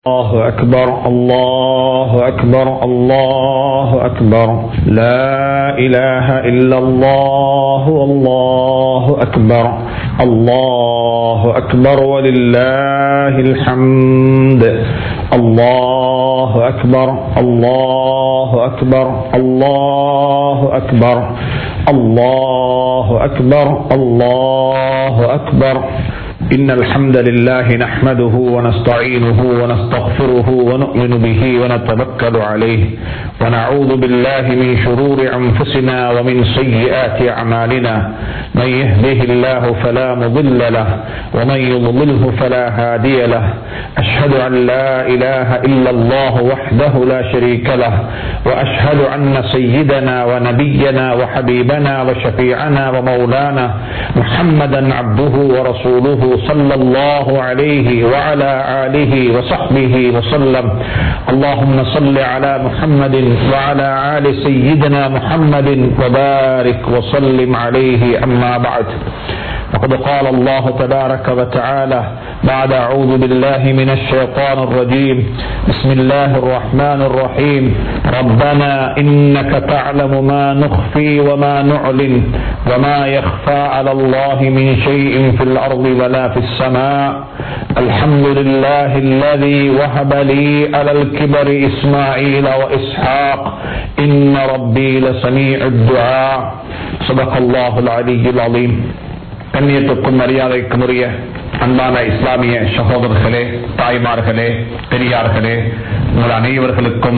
الله أكبر الله أكبر الله أكبر لا إله إلا الله والله أكبر الله أكبر ولله الحمد الله أكبر الله أكبر الله أكبر الله أكبر الله أكبر إن الحمد لله نحمده ونستعينه ونستغفره ونؤمن به ونتوكل عليه ونعوذ بالله من شرور أنفسنا ومن سيئات أعمالنا من يهده الله فلا مضل له ومن يضلله فلا هادي له أشهد أن لا إله إلا الله وحده لا شريك له وأشهد أن سيدنا ونبينا وحبيبنا وشفيعنا ومولانا محمدا عبده ورسوله صلى الله عليه وعلى آله وصحبه وسلم اللهم صل على محمد وعلى آل سيدنا محمد وبارك وسلم عليه أما بعد وقد قال الله تبارك وتعالى بعد أعوذ بالله من الشيطان الرجيم بسم الله الرحمن الرحيم ربنا إنك تعلم ما نخفي وما نعلن وما يخفى على الله من شيء في الأرض ولا في السماء الحمد لله الذي وهب لي على الكبر إسماعيل وإسحاق إن ربي لسميع الدعاء صدق الله العلي العظيم கண்ணியத்துக்கும் மரியாதைக்கும் உரிய அன்பான இஸ்லாமிய சகோதரர்களே தாய்மார்களே பெரியார்களே உங்கள் அனைவர்களுக்கும்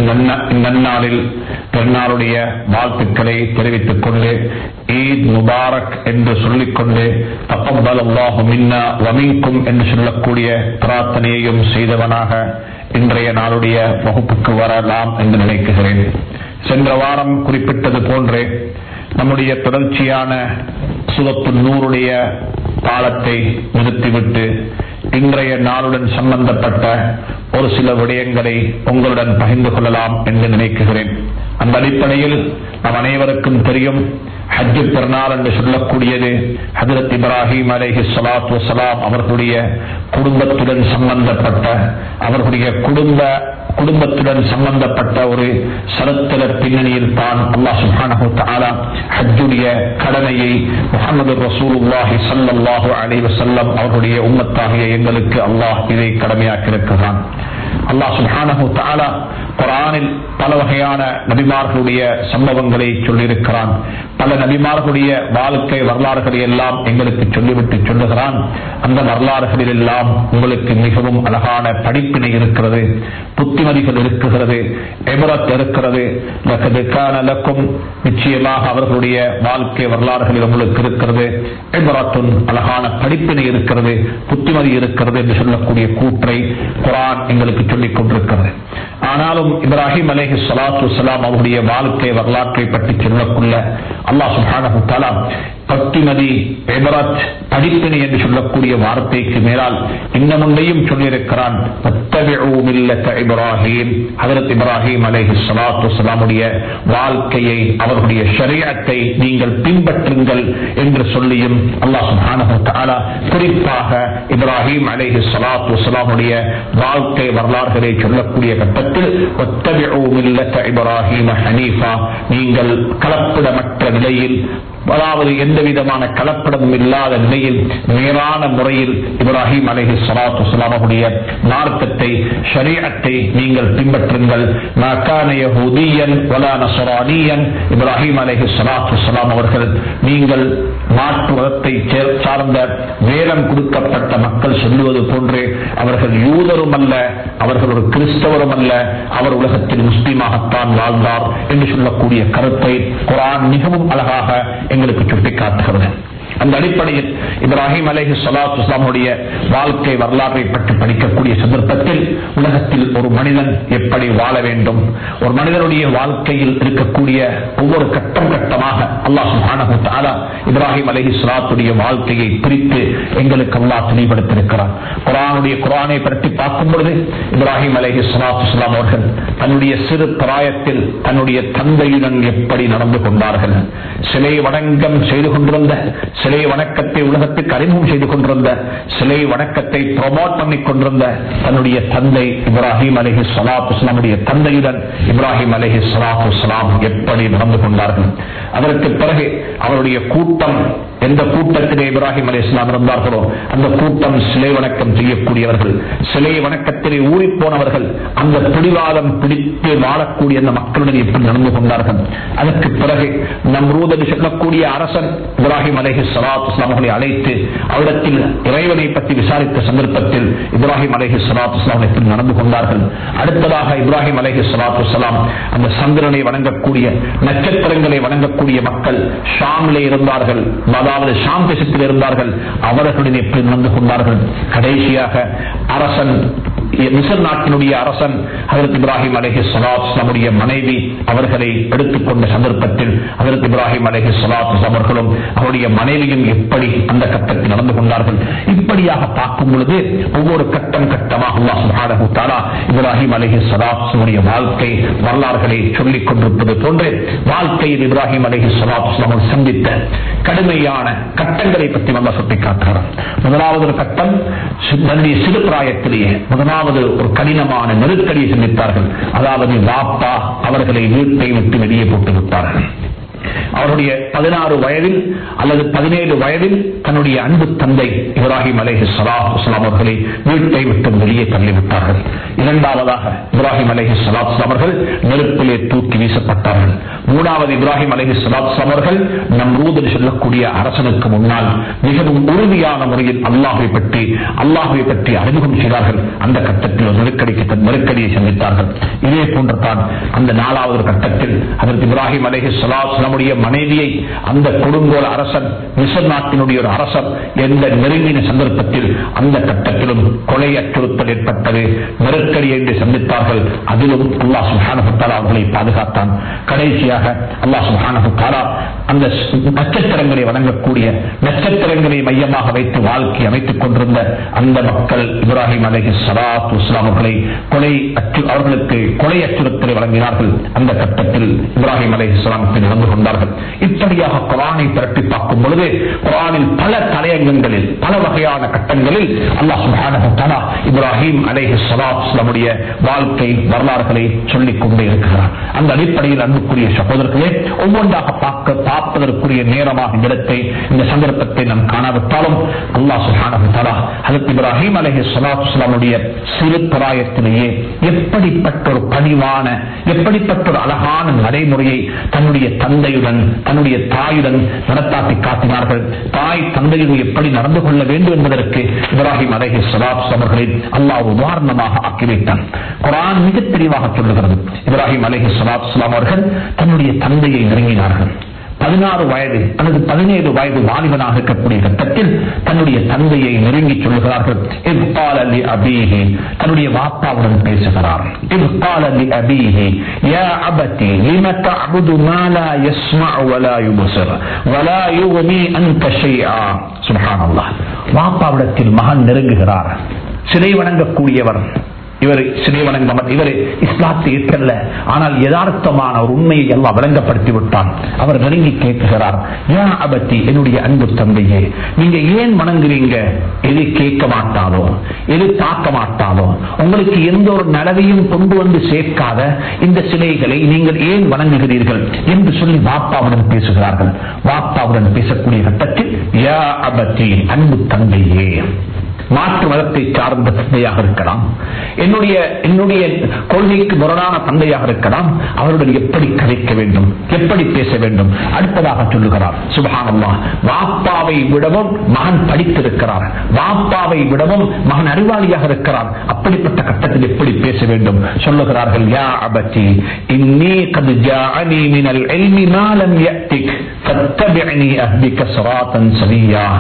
நன்னாளில் பெருநாளுடைய வாழ்த்துக்களை தெரிவித்துக் கொண்டு ஈத் முபாரக் என்று சொல்லிக்கொண்டு தப்பல் அல்லாஹு மின்னா வமிங்கும் என்று சொல்லக்கூடிய பிரார்த்தனையையும் செய்தவனாக இன்றைய நாளுடைய வகுப்புக்கு வரலாம் என்று நினைக்கிறேன் சென்ற வாரம் குறிப்பிட்டது போன்றே நம்முடைய தொடர்ச்சியான சுகத்து நூறுடைய பாலத்தை நிறுத்திவிட்டு இன்றைய நாளுடன் சம்பந்தப்பட்ட ஒரு சில விடயங்களை உங்களுடன் பகிர்ந்து கொள்ளலாம் என்று நினைக்கிறேன் அந்த அடிப்படையில் நம் அனைவருக்கும் தெரியும் ஹஜ்ஜு பெருநாள் என்று சொல்லக்கூடியது ஹசரத் இப்ராஹிம் அலேஹி சலாத் வசலாம் அவர்களுடைய குடும்பத்துடன் சம்பந்தப்பட்ட அவர்களுடைய குடும்ப குடும்பத்துடன் சம்பந்தப்பட்ட ஒரு சரித்திர பின்னணியில் தான் அல்லாஹ் சுஹானஹு தாலா ஹஜ்ஜுடைய கடமையை முகமது ரசூலுல்லாஹி சல்லாஹு அலி வசல்லம் அவர்களுடைய உம்மத்தாகிய எங்களுக்கு அல்லாஹ் இதை கடமையாக்கியிருக்கிறான் அல்லாஹ் சுஹானஹு தாலா குரானில் பல வகையான நபிமார்களுடைய சம்பவங்களை சொல்லியிருக்கிறான் பல நபிமார்களுடைய வாழ்க்கை வரலாறுகளை எல்லாம் எங்களுக்கு சொல்லிவிட்டு சொல்லுகிறான் அந்த வரலாறுகளில் எல்லாம் உங்களுக்கு மிகவும் அழகான படிப்பினை இருக்கிறது புத்திமதிகள் இருக்குகிறது எமரத் இருக்கிறது லக்கும் நிச்சயமாக அவர்களுடைய வாழ்க்கை வரலாறுகளில் உங்களுக்கு இருக்கிறது எமரத்துன் அழகான படிப்பினை இருக்கிறது புத்திமதி இருக்கிறது என்று சொல்லக்கூடிய கூற்றை குரான் எங்களுக்கு சொல்லிக் கொண்டிருக்கிறது ஆனாலும் இப்ராஹிம் அலேஹி சலாத்து வலாம் அவருடைய வாழ்க்கை வரலாற்றை பற்றி சொல்லக்குள்ள அல்லாஹ் சுஹானு தலா பத்திமதி எபரத் படிப்பினை என்று சொல்லக்கூடிய வார்த்தைக்கு மேலால் இன்னமுண்டையும் சொல்லியிருக்கிறான் இப்ராஹிம் ஹதரத் இப்ராஹிம் அலேஹி சலாத்து வலாமுடைய வாழ்க்கையை அவர்களுடைய ஷரியத்தை நீங்கள் பின்பற்றுங்கள் என்று சொல்லியும் அல்லாஹ் சுஹானு தலா குறிப்பாக இப்ராஹிம் அலேஹி சலாத்து வலாமுடைய வாழ்க்கை வரலாறுகளை சொல்லக்கூடிய கட்டத்தில் இப்ராஹிம் ஹனீஃபா நீங்கள் கலப்பிடமற்ற நிலையில் அதாவது எந்த விதமான கலப்படமும் இல்லாத நிலையில் நேரான முறையில் இப்ராஹிம் அலஹி சலாத்து வலாமுடைய மார்க்கத்தை ஷரியத்தை நீங்கள் பின்பற்றுங்கள் இப்ராஹிம் அலஹி சலாத்து வலாம் அவர்கள் நீங்கள் மாற்று மதத்தை சார்ந்த வேலம் கொடுக்கப்பட்ட மக்கள் சொல்லுவது போன்று அவர்கள் யூதரும் அல்ல அவர்கள் ஒரு கிறிஸ்தவரும் அல்ல அவர் உலகத்தில் முஸ்லீமாகத்தான் வாழ்ந்தார் என்று சொல்லக்கூடிய கருத்தை குரான் மிகவும் அழகாக எங்களுக்கு சுட்டிக்காட்டுகிறது அந்த அடிப்படையில் இப்ராஹிம் அலேஹி சலாத் இஸ்லாமுடைய வாழ்க்கை வரலாற்றை பற்றி படிக்கக்கூடிய சந்தர்ப்பத்தில் உலகத்தில் ஒரு மனிதன் எப்படி வாழ வேண்டும் ஒரு மனிதனுடைய வாழ்க்கையில் இருக்கக்கூடிய ஒவ்வொரு கட்டம் கட்டமாக அல்லாஹ் சுப்ஹானஹு தஆலா இப்ராஹிம் அலைஹிஸ்ஸலாத்துடைய வாழ்க்கையை பிரித்து எங்களுக்கு அல்லாஹ் தெளிவுபடுத்தியிருக்கிறார் குரானுடைய குரானை பற்றி பார்க்கும் பொழுது இப்ராஹிம் அலைஹிஸ்ஸலாத்து அவர்கள் தன்னுடைய சிறு பிராயத்தில் தன்னுடைய தந்தையுடன் எப்படி நடந்து கொண்டார்கள் சிலை வணங்கம் செய்து கொண்டிருந்த சிலை வணக்கத்தை உலகத்துக்கு அறிமுகம் செய்து கொண்டிருந்த சிலை வணக்கத்தை ப்ரொமோட் பண்ணி கொண்டிருந்த தன்னுடைய தந்தை இப்ராஹிம் அலஹி சலாத்து நம்முடைய தந்தையுடன் இப்ராஹிம் அலஹி சலாத்து எப்படி நடந்து கொண்டார்கள் அதற்கு பிறகு அவருடைய கூட்டம் எந்த கூட்டத்திலே இப்ராஹிம் அலி இஸ்லாம் இருந்தார்களோ அந்த கூட்டம் சிலை வணக்கம் செய்யக்கூடியவர்கள் சிலை வணக்கத்திலே ஊறி போனவர்கள் அந்த பிடிவாதம் பிடித்து வாழக்கூடிய அந்த மக்களுடன் எப்படி நடந்து கொண்டார்கள் அதற்கு பிறகு நம்ரூதடி சொல்லக்கூடிய அரசன் இப்ராஹிம் அலஹி சலாத் இஸ்லாமர்களை அழைத்து அவரிடத்தில் இறைவனை பற்றி விசாரித்த சந்தர்ப்பத்தில் இப்ராஹிம் அலஹி சலாத் இஸ்லாம் எப்படி நடந்து கொண்டார்கள் அடுத்ததாக இப்ராஹிம் அலஹி சலாத்து இஸ்லாம் அந்த சந்திரனை வணங்கக்கூடிய நட்சத்திரங்களை வணங்கக்கூடிய மக்கள் ஷாமிலே இருந்தார்கள் அதாவது ஷாம் தேசத்தில் இருந்தார்கள் அவர்களுடன் எப்படி நடந்து கொண்டார்கள் கடைசியாக அரசன் மிசர் நாட்டினுடைய அரசன் ஹதரத் இப்ராஹிம் அலஹி சலாத் நம்முடைய மனைவி அவர்களை எடுத்துக்கொண்ட சந்தர்ப்பத்தில் ஹதரத் இப்ராஹிம் அலஹி சலாத் அவர்களும் அவருடைய மனைவியும் எப்படி அந்த கட்டத்தில் நடந்து கொண்டார்கள் இப்படியாக பார்க்கும் பொழுது ஒவ்வொரு கட்டம் கட்டமாக அல்லாஹ் சுப்ஹானஹு தஆலா இப்ராஹிம் அலஹி சலாத் வாழ்க்கை வரலாறுகளை சொல்லிக் கொண்டிருப்பது போன்று வாழ்க்கையில் இப்ராஹிம் அலஹி சலாத் அவர்கள் சந்தித்த கடுமையான கட்டங்களை பற்றி நல்லா சுட்டி காட்டுகிறார் முதலாவது ஒரு கட்டம் தன்னுடைய சிறு பிராயத்திலேயே முதலாவது ஒரு கடினமான நெருக்கடியை சந்தித்தார்கள் அதாவது வாப்பா அவர்களை வீட்டை விட்டு வெளியே போட்டு விட்டார்கள் அவருடைய பதினாறு வயதில் அல்லது பதினேழு வயதில் தன்னுடைய அன்பு தந்தை இப்ராஹிம் அலேஹி சலாஹ் அவர்களை வீட்டை விட்டு வெளியே தள்ளிவிட்டார்கள் இரண்டாவதாக இப்ராஹிம் அலேஹி சலாத் அவர்கள் நெருப்பிலே தூக்கி வீசப்பட்டார்கள் மூணாவது இப்ராஹிம் அலேஹி சலாத் அவர்கள் நம் ரூதல் சொல்லக்கூடிய அரசனுக்கு முன்னால் மிகவும் உறுதியான முறையில் அல்லாஹை பற்றி அல்லாஹை பற்றி அறிமுகம் செய்தார்கள் அந்த கட்டத்தில் ஒரு நெருக்கடிக்கு நெருக்கடியை சந்தித்தார்கள் இதே போன்று தான் அந்த நாலாவது கட்டத்தில் அதற்கு இப்ராஹிம் அலேஹி சலாத் நம்முடைய மனைவியை அந்த கொடுங்கோல் அரசன் மிசர் நாட்டினுடைய ஒரு அரசர் எந்த நெருங்கின சந்தர்ப்பத்தில் அந்த கட்டத்திலும் கொலை அச்சுறுத்தல் ஏற்பட்டது நெருக்கடி என்று சந்தித்தார்கள் அதிலும் அல்லாஹ் சுஹானகுத்தாலா அவர்களை பாதுகாத்தான் கடைசியாக அல்லாஹ் சுஹானகுத்தாலா அந்த நட்சத்திரங்களை வழங்கக்கூடிய நட்சத்திரங்களை மையமாக வைத்து வாழ்க்கை அமைத்துக் கொண்டிருந்த அந்த மக்கள் இப்ராஹிம் அலஹி சலாத் இஸ்லாம் அவர்களை கொலை அச்சு அவர்களுக்கு கொலை அச்சுறுத்தலை வழங்கினார்கள் அந்த கட்டத்தில் இப்ராஹிம் அலஹி இஸ்லாமத்தில் நடந்து கொண்டார்கள் இப்படியாக குரானை திரட்டி பார்க்கும் பொழுது குரானில் பல தலையங்கங்களில் பல வகையான கட்டங்களில் அல்லாஹ் சுப்ஹானஹு தஆலா இப்ராஹிம் அலைஹி ஸலாத் நம்முடைய வாழ்க்கை வரலாறுகளை சொல்லிக் கொண்டே இருக்கிறார் அந்த அடிப்படையில் அன்புக்குரிய சகோதரர்களே ஒவ்வொன்றாக பார்க்க பார்ப்பதற்குரிய நேரமாக இடத்தை இந்த சந்தர்ப்பத்தை நாம் காணாவிட்டாலும் அல்லாஹ் சுப்ஹானஹு தஆலா ஹஜரத் இப்ராஹிம் அலைஹி ஸலாத்து வஸலாமுடைய சிறு பிராயத்திலேயே எப்படிப்பட்ட ஒரு பணிவான எப்படிப்பட்ட ஒரு அழகான நடைமுறையை தன்னுடைய தந்தையுடன் தன்னுடைய தாயுடன் நடத்தாட்டி காட்டினார்கள் தாய் தந்தையுடன் எப்படி நடந்து கொள்ள வேண்டும் என்பதற்கு இப்ராஹிம் அலஹி சலாப் அவர்களை அல்லாஹ் உதாரணமாக ஆக்கி வைத்தான் குரான் மிக தெளிவாக சொல்லுகிறது இப்ராஹிம் அலஹி சலாப் அவர்கள் தன்னுடைய தந்தையை நெருங்கினார்கள் பதினாறு வயது அல்லது பதினேழு வயது வாலிபனாக இருக்கக்கூடிய கட்டத்தில் தன்னுடைய தந்தையை நெருங்கி சொல்லுகிறார்கள் இவ்கால லி அபீஹி தன்னுடைய வாப்பாவுடன் பேசுகிறார் இவ்கால லி அபீஹி யா அபதி லிம தஅபுது மா லா யஸ்மஉ வலா யுபஸிர் வலா யுக்னி அன்க ஷைஆ சுப்ஹானல்லாஹ் வாப்பாவிடத்தில் மகன் நெருங்குகிறார் சிலை வணங்கக்கூடியவர் இவர் சிலை வணங்காமல் இவர் இஸ்லாத்தை ஏற்கல்ல ஆனால் யதார்த்தமான ஒரு உண்மையை எல்லாம் விளங்கப்படுத்தி விட்டான் அவர் நெருங்கி கேட்கிறார் ஏன் அபத்தி என்னுடைய அன்பு தந்தையே நீங்க ஏன் வணங்குறீங்க எது கேட்க மாட்டாலோ எது பார்க்க மாட்டாலோ உங்களுக்கு எந்த ஒரு நலவையும் கொண்டு வந்து சேர்க்காத இந்த சிலைகளை நீங்கள் ஏன் வணங்குகிறீர்கள் என்று சொல்லி வாப்பாவுடன் பேசுகிறார்கள் வாப்பாவுடன் பேசக்கூடிய கட்டத்தில் யா அபத்தி அன்பு தந்தையே மாற்று மதத்தை சார்ந்த தந்தையாக இருக்கலாம் என்னுடைய என்னுடைய கொள்கைக்கு முரணான தந்தையாக இருக்கலாம் அவருடன் எப்படி கதைக்க வேண்டும் எப்படி பேச வேண்டும் அடுத்ததாக சொல்லுகிறார் சுபகானம்மா வாப்பாவை விடவும் மகன் படித்திருக்கிறார் வாப்பாவை விடவும் மகன் அறிவாளியாக இருக்கிறார் அப்படிப்பட்ட கட்டத்தில் எப்படி பேச வேண்டும் சொல்லுகிறார்கள் யா அபத்தி இன்னி கது ஜாஅனி மினல் இல்மி மா லம் யஅதிக் ஃபத்தபிஅனி அஹ்திக ஸிராத்தன் சவியா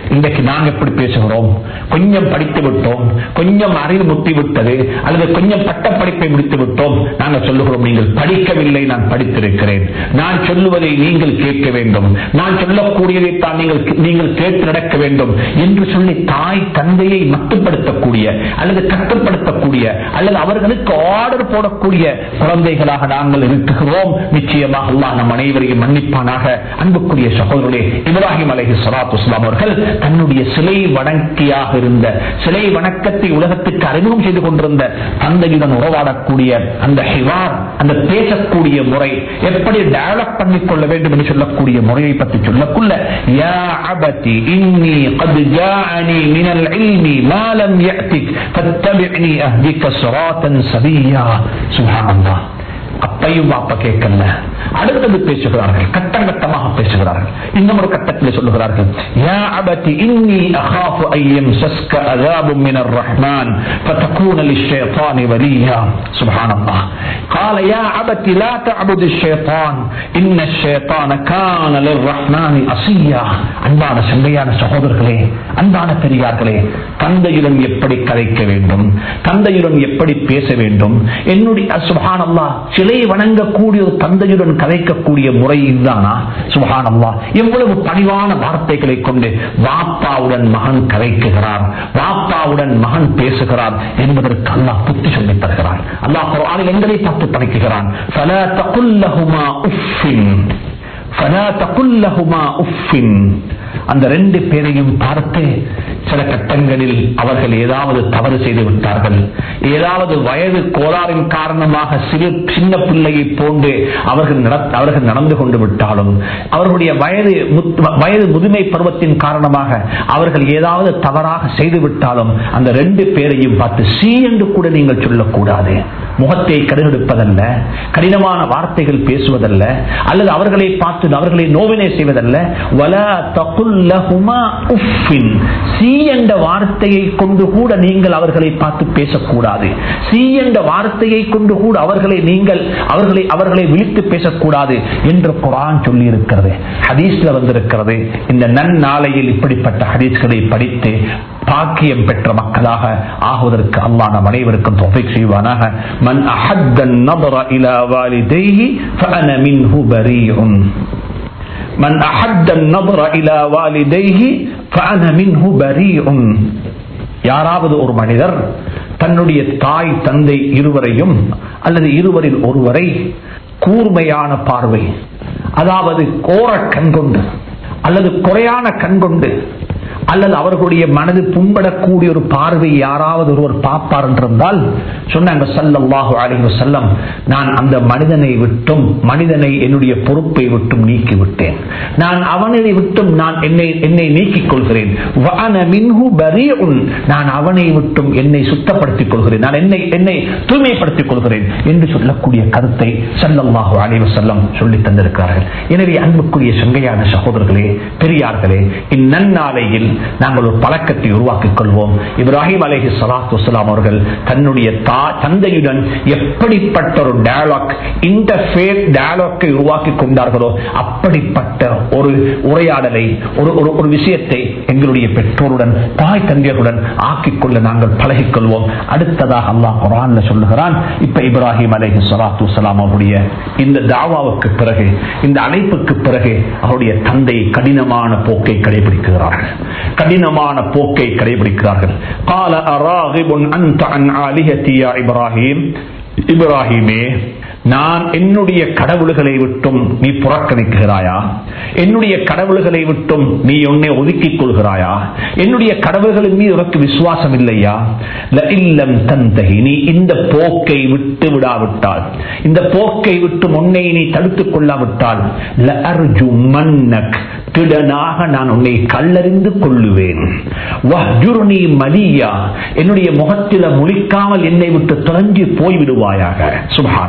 இன்றைக்கு நாங்க எப்படி பேசுகிறோம் கொஞ்சம் படித்து விட்டோம் கொஞ்சம் அறிவு முத்தி விட்டது அல்லது கொஞ்சம் பட்ட படிப்பை முடித்து விட்டோம் நாங்கள் சொல்லுகிறோம் நீங்கள் படிக்கவில்லை நான் படித்திருக்கிறேன் நான் சொல்லுவதை நீங்கள் கேட்க வேண்டும் நான் சொல்லக்கூடியதை தான் நீங்கள் நீங்கள் கேட்டு நடக்க வேண்டும் என்று சொல்லி தாய் தந்தையை மட்டுப்படுத்தக்கூடிய அல்லது கட்டுப்படுத்தக்கூடிய அல்லது அவர்களுக்கு ஆர்டர் போடக்கூடிய குழந்தைகளாக நாங்கள் இருக்கிறோம் நிச்சயமாக அல்லாஹ் நம் அனைவரையும் மன்னிப்பானாக அன்புக்குரிய சகோதரர்களே இப்ராஹிம் அலைஹி ஸலாத்து வஸலாம் அவர்கள் தன்னுடைய சிலை வணங்கியாக இருந்த சிலை வணக்கத்தை உலகத்துக்கு அறிமுகம் செய்து கொண்டிருந்த தந்தையுடன் உறவாடக்கூடிய அந்த ஹிவார் அந்த பேசக்கூடிய முறை எப்படி டெவலப் பண்ணிக் கொள்ள வேண்டும் என்று சொல்லக்கூடிய முறையை பற்றி சொல்லக்குள்ள யா அபதி இன்னி قد جاءني من العلم ما لم يأتك فاتبعني أهدك صراطا سبيا سبحان الله அப்பையும் வாப்ப கேட்கல அடுத்தது பேசுகிறார்கள் கட்டம் கட்டமாக பேசுகிறார்கள் இன்னும் ஒரு கட்டத்தில் சொல்லுகிறார்கள் யா அபதி இன்னி அகாஃபு ஐயம் சஸ்க அதாபு மினர் ரஹ்மான் فتكون للشيطان وليا سبحان الله قال يا أبت لا تعبد الشيطان إن الشيطان كان للرحمن عصيا அன்பான சங்கையான சகோதரர்களே அன்பான பெரியார்களே தந்தையுடன் எப்படி கதைக்க வேண்டும் தந்தையுடன் எப்படி பேச வேண்டும் என்னுடைய சுபான் அல்லா சிலை வணங்கக்கூடிய ஒரு தந்தையுடன் கதைக்கக்கூடிய முறை இதுதானா சுபான் அல்லா எவ்வளவு பணிவான வார்த்தைகளை கொண்டு வாப்பாவுடன் மகன் கதைக்குகிறார் வாப்பாவுடன் மகன் பேசுகிறார் என்பதற்கு அல்லாஹ் புத்தி சொல்லித் தருகிறான் அல்லாஹ் குர்ஆனில் எங்களை பார்த்து படைக்குகிறான் فلا تقل لهما اف فلا تقل لهما اف அந்த ரெண்டு பேரையும் பார்த்து சில கட்டங்களில் அவர்கள் ஏதாவது தவறு செய்து விட்டார்கள் ஏதாவது வயது கோளாறின் காரணமாக சிறு சின்ன பிள்ளையை போன்று அவர்கள் நட- அவர்கள் நடந்து கொண்டு விட்டாலும் அவர்களுடைய வயது முத்- வயது முதுமை பருவத்தின் காரணமாக அவர்கள் ஏதாவது தவறாக செய்து விட்டாலும் அந்த ரெண்டு பேரையும் பார்த்து சி என்று கூட நீங்கள் சொல்லக்கூடாது முகத்தை கருகெடுப்பதல்ல கடினமான வார்த்தைகள் பேசுவதல்ல அல்லது அவர்களை பார்த்து அவர்களை நோவினை செய்வதல்ல வலா தகுல்லஹுமா உஃபின் சி என்ற வார்த்தையை கொண்டு கூட நீங்கள் அவர்களை பார்த்து பேசக்கூடாது சி என்ற வார்த்தையை கொண்டு கூட அவர்களை நீங்கள் அவர்களை அவர்களை விழித்து பேசக்கூடாது என்று குரான் சொல்லி இருக்கிறது ஹதீஸ்ல வந்திருக்கிறது இந்த நன்னாளையில் இப்படிப்பட்ட ஹதீஸ்களை படித்து பாக்கியம் பெற்ற மக்களாக ஆகுவதற்கு அல்லாஹ் நம் அனைவருக்கும் தொகைக் செய்வானாக மன் அஹத்தன் நபர இலா வாலிதைஹி ஃபஅன மின்ஹு பரீஉன் மன் அஹத்தன் நபர இலா வாலிதைஹி ஃபஅன மின்ஹு பரீஉன் யாராவது ஒரு மனிதர் தன்னுடைய தாய் தந்தை இருவரையும் அல்லது இருவரில் ஒருவரை கூர்மையான பார்வை அதாவது கோர கண் கொண்டு அல்லது குறையான கண் கொண்டு அல்லது அவர்களுடைய மனது புண்படக்கூடிய ஒரு பார்வை யாராவது ஒருவர் பார்ப்பார் என்றிருந்தால் சொன்னாங்க சல்லல்லாஹு அலைஹி வஸல்லம் நான் அந்த மனிதனை விட்டும் மனிதனை என்னுடைய பொறுப்பை விட்டும் நீக்கி விட்டேன் நான் அவனை விட்டும் நான் என்னை என்னை நீக்கிக் கொள்கிறேன் வஅன மின்ஹு பரீஉன். நான் அவனை விட்டும் என்னை சுத்தப்படுத்திக் கொள்கிறேன் நான் என்னை என்னை தூய்மைப்படுத்திக் கொள்கிறேன் என்று சொல்லக்கூடிய கருத்தை சல்லல்லாஹு அலைஹி வஸல்லம் சொல்லி தந்திருக்கிறார்கள் எனவே அன்புக்குரிய சங்கையான சகோதரர்களே பெரியார்களே இந்நன்னாளையில் நாங்கள் ஒரு பழக்கத்தை உருவாக்கிக் கொள்வோம் இப்ராஹிம் அலைஹி ஸலாத்து வஸலாம் அவர்கள் தன்னுடைய தா தந்தையுடன் எப்படிப்பட்ட ஒரு டயலாக் இன்டர்ஃபேஸ் டயலாக்கை உருவாக்கி கொண்டார்களோ அப்படிப்பட்ட ஒரு உரையாடலை ஒரு ஒரு ஒரு விஷயத்தை எங்களுடைய பெற்றோருடன் தாய் தந்தையருடன் ஆக்கிக் கொள்ள நாங்கள் பழகிக் கொள்வோம் அடுத்ததாக அல்லாஹ் குரான்ல சொல்லுகிறான் இப்ப இப்ராஹிம் அலைஹி ஸலாத்து வஸலாம் அவருடைய இந்த தாவாவுக்கு பிறகு இந்த அழைப்புக்கு பிறகு அவருடைய தந்தை கடினமான போக்கை கடைபிடிக்கிறார்கள் கடினமான போக்கை கடைபிடிக்கிறார்கள் قال أراغب أنت عن آلهتي يا إبراهيم இப்ராஹிமே நான் என்னுடைய கடவுள்களை விட்டும் நீ புறக்கணிக்கிறாயா என்னுடைய கடவுள்களை விட்டும் நீ உன்னை ஒதுக்கிக் கொள்கிறாயா என்னுடைய கடவுள்களின் மீது உனக்கு விசுவாசம் இல்லையா இல்லம் தந்தகி நீ இந்த போக்கை விட்டு விடாவிட்டால் இந்த போக்கை விட்டு முன்னை நீ தடுத்துக் கொள்ளாவிட்டால் லஅர்ஜுமன்னக் திடனாக நான் உன்னை கல்லறிந்து கொள்ளுவேன் வஹ்ஜுர்னி மலியா என்னுடைய முகத்தில முழிக்காமல் என்னை விட்டு தொலைஞ்சு போய்விடுவாயாக சுபஹானல்லாஹ்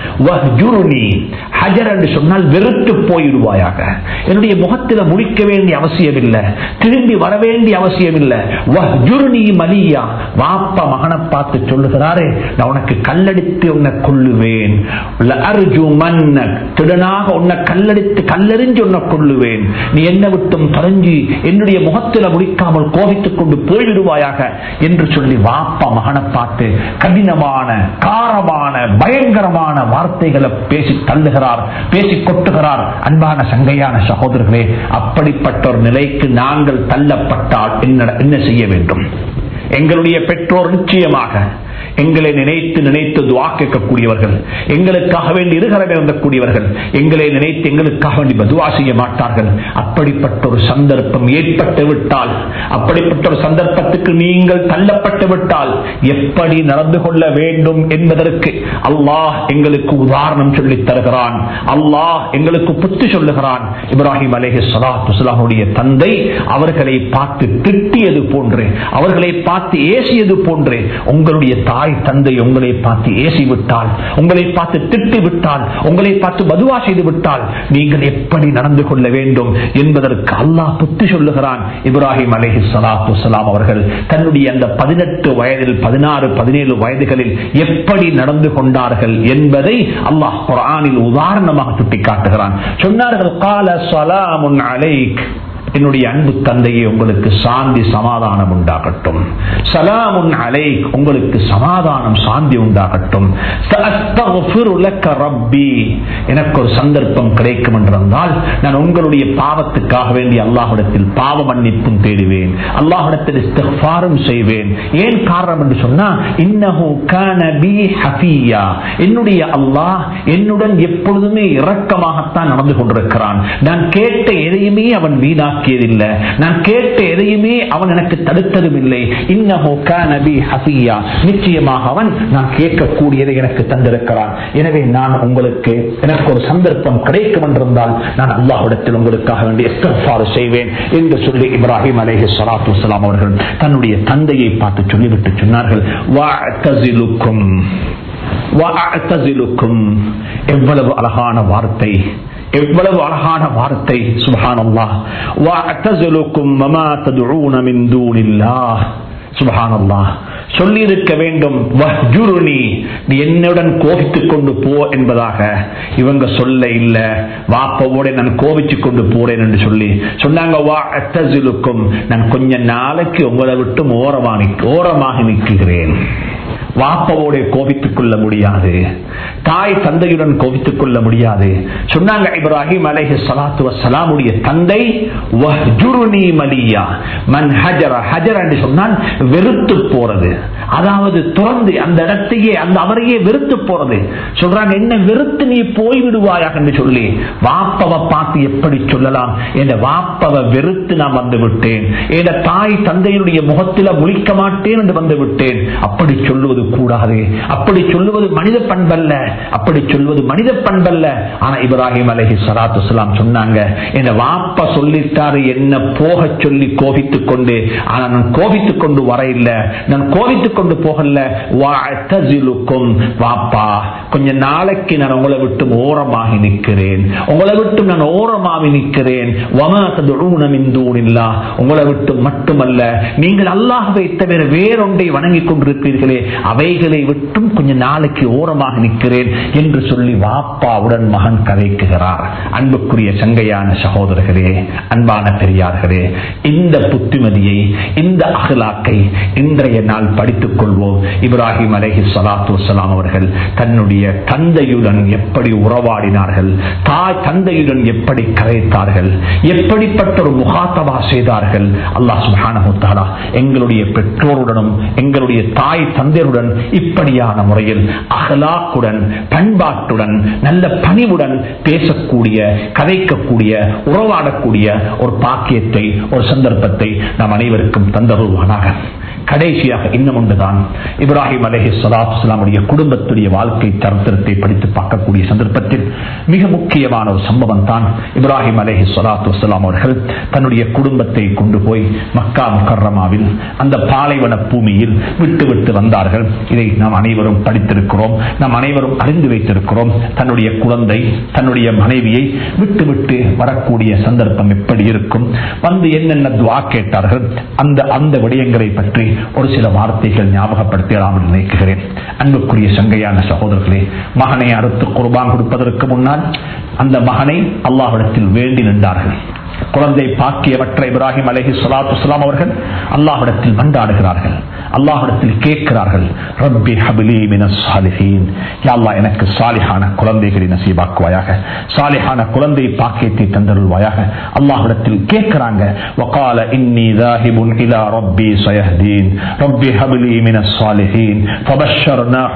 வஹ்ஜுருனி ஹஜர் என்று சொன்னால் வெறுத்து போயிடுவாயாக என்னுடைய முகத்தில் முடிக்க வேண்டிய அவசியம் இல்லை திரும்பி வர வேண்டிய அவசியம் இல்லை வஹ்ஜுருனி மலியா வாப்பா மகனை பார்த்து சொல்லுகிறாரு நான் உனக்கு கல்லடித்து உன்னை கொள்ளுவேன் லஅர்ஜுமன்னக். திடனாக உன்னை கல்லடித்து கல்லெறிஞ்சு உன்னை கொள்ளுவேன் நீ என்ன விட்டும் தொலைஞ்சி என்னுடைய முகத்தில் முடிக்காமல் கோபித்துக் கொண்டு போய்விடுவாயாக என்று சொல்லி வாப்பா மகனை பார்த்து கடினமான காரமான பயங்கரமான வார்த்தைகளை பேசி தள்ளுகிறார் பேசி கொட்டுகிறார் அன்பான சங்கையான சகோதரர்களே அப்படிப்பட்ட ஒரு நிலைக்கு நாங்கள் தள்ளப்பட்டால் என்ன என்ன செய்ய வேண்டும் எங்களுடைய பெற்றோர் நிச்சயமாக எங்களை நினைத்து நினைத்து துவா கேட்கக்கூடியவர்கள் எங்களுக்காக வேண்டி இருகரம் இருந்தக்கூடியவர்கள் எங்களை நினைத்து எங்களுக்காக வேண்டி பதுவா செய்ய மாட்டார்கள் அப்படிப்பட்ட ஒரு சந்தர்ப்பம் ஏற்பட்டு விட்டால் அப்படிப்பட்ட ஒரு சந்தர்ப்பத்துக்கு நீங்கள் தள்ளப்பட்டு விட்டால் எப்படி நடந்து கொள்ள வேண்டும் என்பதற்கு அல்லாஹ் எங்களுக்கு உதாரணம் சொல்லித் தருகிறான் அல்லாஹ் எங்களுக்கு புத்தி சொல்லுகிறான் இப்ராஹிம் அலேஹி சலாத்துடைய தந்தை அவர்களை பார்த்து திட்டியது போன்று அவர்களை பார்த்து ஏசியது போன்று உங்களுடைய தாய் தந்தை உங்களை பார்த்து ஏசி விட்டால் உங்களை பார்த்து திட்டி விட்டால் உங்களை பார்த்து மதுவா செய்து விட்டால் நீங்கள் எப்படி நடந்து கொள்ள வேண்டும் என்பதற்கு அல்லாஹ் புத்தி சொல்லுகிறான் இப்ராஹிம் அலேஹி சலாத்து சலாம் அவர்கள் தன்னுடைய அந்த பதினெட்டு வயதில் பதினாறு பதினேழு வயதுகளில் எப்படி நடந்து கொண்டார்கள் என்பதை அல்லாஹ் குரானில் உதாரணமாக சுட்டிக்காட்டுகிறான் சொன்னார்கள் கால சலாமுன் அலைக் என்னுடைய அன்பு தந்தையே உங்களுக்கு சாந்தி சமாதானம் உண்டாகட்டும் சலாமுன் அலை உங்களுக்கு சமாதானம் சாந்தி உண்டாகட்டும் சஅஸ்தக்ஃபிரு லக்க ரப்பி எனக்கு ஒரு சந்தர்ப்பம் கிடைக்கும் என்றால் நான் உங்களுடைய பாவத்துக்காக வேண்டி அல்லாஹ்விடத்தில் பாவ மன்னிப்பும் தேடுவேன் அல்லாஹ்விடத்தில் இஸ்திக்ஃபாரும் செய்வேன் ஏன் காரணம் என்று சொன்னா இன்னஹு கான பி ஹஃபியா என்னுடைய அல்லாஹ் என்னுடன் எப்பொழுதுமே இரக்கமாகத்தான் நடந்து கொண்டிருக்கிறான் நான் கேட்ட எதையுமே அவன் வீணாக்கியதில்லை நான் கேட்ட எதையுமே அவன் எனக்கு தடுத்ததும் இல்லை இன்னஹு கான பி ஹஃபியா நிச்சயமாக அவன் நான் கேட்கக்கூடியதை எனக்கு தந்திருக்கிறான் எனவே நான் உங்களுக்கு எனக்கு ஒரு சந்தர்ப்பம் கிடைக்கும் என்றிருந்தால் நான் அல்லாஹ்விடத்தில் உங்களுக்காக வேண்டிய இஸ்திக்ஃபார் செய்வேன் என்று சொல்லி இப்ராஹிம் அலைஹி ஸலாத்து வஸலாம் அவர்கள் தன்னுடைய தந்தையை பார்த்து சொல்லிவிட்டு சொன்னார்கள் வஅதஸிலுக்கும் வஅதஸிலுக்கும் எவ்வளவு அழகான வார்த்தை எவ்வளவு அழகான வார்த்தை சுபஹானல்லாஹ் வஅதஸிலுக்கும் மமா ததுஊன மின் தூனில்லாஹ் சுபஹானல்லாஹ் சொல்லி இருக்க வேண்டும் வஹ்ஜுருனி நீ என்னுடன் கோபித்துக் கொண்டு போ என்பதாக இவங்க சொல்ல இல்ல வாப்பவோட நான் கோபிச்சு கொண்டு போறேன் என்று சொல்லி சொன்னாங்க வா அத்தசிலுக்கும் நான் கொஞ்ச நாளைக்கு உங்களை விட்டு ஓரமாக ஓரமாக நிற்கிறேன் வாப்பவோட கோபித்துக் கொள்ள முடியாது தாய் தந்தையுடன் கோபித்துக் கொள்ள முடியாது சொன்னாங்க இப்ராஹிம் அலைஹி ஸலாத்து வஸ்ஸலாமுடைய தந்தை வஹ்ஜுருனி மலியா மன் ஹஜர ஹஜர் என்று சொன்னால் வெறுத்து போறது அதாவது துறந்து அந்த இடத்தையே அந்த அவரையே வெறுத்து போறது சொல்றாங்க என்ன வெறுத்து நீ போய் விடுவாயாக என்று சொல்லி வாப்பவை பார்த்து எப்படி சொல்லலாம் என் வாப்பவை வெறுத்து நான் வந்து விட்டேன் என் தாய் தந்தையினுடைய முகத்தில முழிக்க மாட்டேன் என்று வந்து விட்டேன் அப்படி சொல்லுவது கூடாது அப்படி சொல்லுவது மனித பண்பல்ல அப்படி சொல்வது மனித பண்பல்ல ஆனா இப்ராஹிம் அலஹி சலாத்து சலாம் சொன்னாங்க என் வாப்பா சொல்லிட்டாரு என்ன போக சொல்லி கோபித்துக் கொண்டு ஆனா நான் கோபித்துக் கொண்டு வர இல்ல நான் கோபித்துக் கொண்டு போகல வாத்தசிலுக்கும் வாப்பா கொஞ்ச நாளைக்கு நான் உங்களை விட்டு ஓரமாகி நிற்கிறேன் உங்களை விட்டு நான் ஓரமாகி நிற்கிறேன் வமா ததுஊன மின் தூனில்லா உங்களை விட்டு மட்டுமல்ல நீங்கள் அல்லாஹ்வை தவிர வேறொன்றை வணங்கிக் கொண்டிருக்கிறீர்களே அவைகளை விட்டும் கொஞ்ச நாளைக்கு ஓரமாக நிற்கிறேன் என்று சொல்லி வாப்பாவுடன் மகன் கதைக்குகிறார் அன்புக்குரிய சங்கையான சகோதரர்களே அன்பான பெரியார்களே இந்த புத்திமதியை இந்த அகலாக்கை இன்றைய நாள் படித்துக் கொள்வோம் இப்ராஹிம் அலஹி சலாத்து வலாம் அவர்கள் தன்னுடைய தந்தையுடன் எப்படி உறவாடினார்கள் தாய் தந்தையுடன் எப்படி கதைத்தார்கள் எப்படிப்பட்ட ஒரு முகாத்தவா செய்தார்கள் அல்லாஹ் சுபானு தாலா எங்களுடைய பெற்றோருடனும் எங்களுடைய தாய் தந்தையருடன் இப்படியான முறையில் அகலாக்குடன் பண்பாட்டுடன் நல்ல பணிவுடன் பேசக்கூடிய கதைக்கக்கூடிய உறவாடக்கூடிய ஒரு பாக்கியத்தை ஒரு சந்தர்ப்பத்தை நாம் அனைவருக்கும் தந்தருவானாக கடைசியாக இன்னும் ஒன்றுதான் இப்ராஹிம் அலஹி சலாத்துலாமுடைய குடும்பத்துடைய வாழ்க்கை சரித்திரத்தை படித்து பார்க்கக்கூடிய சந்தர்ப்பத்தில் மிக முக்கியமான ஒரு சம்பவம் தான் இப்ராஹிம் அலஹி சலாத்து வலாம் அவர்கள் தன்னுடைய குடும்பத்தை கொண்டு போய் மக்கா முக்கர்ரமாவில் அந்த பாலைவன பூமியில் விட்டு விட்டு வந்தார்கள் நேரம் இதை நாம் அனைவரும் படித்திருக்கிறோம் நாம் அனைவரும் அறிந்து வைத்திருக்கிறோம் தன்னுடைய குழந்தை தன்னுடைய மனைவியை விட்டு விட்டு வரக்கூடிய சந்தர்ப்பம் எப்படி இருக்கும் வந்து என்னென்ன துவா கேட்டார்கள் அந்த அந்த விடயங்களை பற்றி ஒரு சில வார்த்தைகள் ஞாபகப்படுத்தலாம் என்று நினைக்கிறேன் அன்புக்குரிய சங்கையான சகோதரர்களே மகனை அறுத்து குர்பான் கொடுப்பதற்கு முன்னால் அந்த மகனை அல்லாஹிடத்தில் வேண்டி நின்றார்கள் குழந்தை பாக்கியவற்ற இப்ராஹிம் அலஹி சலாத்து அவர்கள் அல்லாஹிடத்தில் மண்டாடுகிறார்கள் அல்லாஹிடத்தில் கேட்கிறார்கள் ரப்பி ஹபிலி மினஸ் சாலிஹீன் யா அல்லாஹ் எனக்கு சாலிஹான குழந்தைகளை நசீபாக்குவாயாக சாலிஹான குழந்தை பாக்கியத்தை தந்தருள்வாயாக அல்லாஹிடத்தில் கேட்கிறாங்க வகால இன்னி ذاهب الى ربي سيهدين ربي هب لي من الصالحين فبشرناه